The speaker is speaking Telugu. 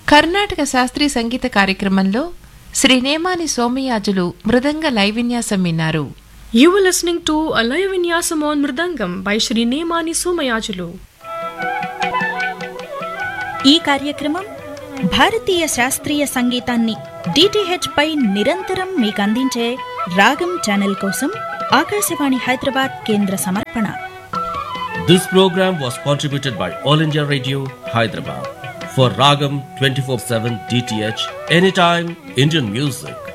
కర్ణాటక శాస్త్రీయ సంగీత కార్యక్రమంలో శ్రీ నేమాని సోమయాజులు మృదంగ లైవ్ విన్యాసం విన్నారు You were listening to a live vinyasam on Mridangam by Shri Nemani Somayajulu. ఈ కార్యక్రమం భారతీయ శాస్త్రీయ సంగీతాన్ని డిటిహెచ్ పై నిరంతరం మీకు అందించే రాగం ఛానల్ కోసం ఆకాశవాణి హైదరాబాద్ కేంద్ర సమర్పణ This program was contributed by All India Radio, Hyderabad. For Ragam 24 7 DTH, anytime Indian music.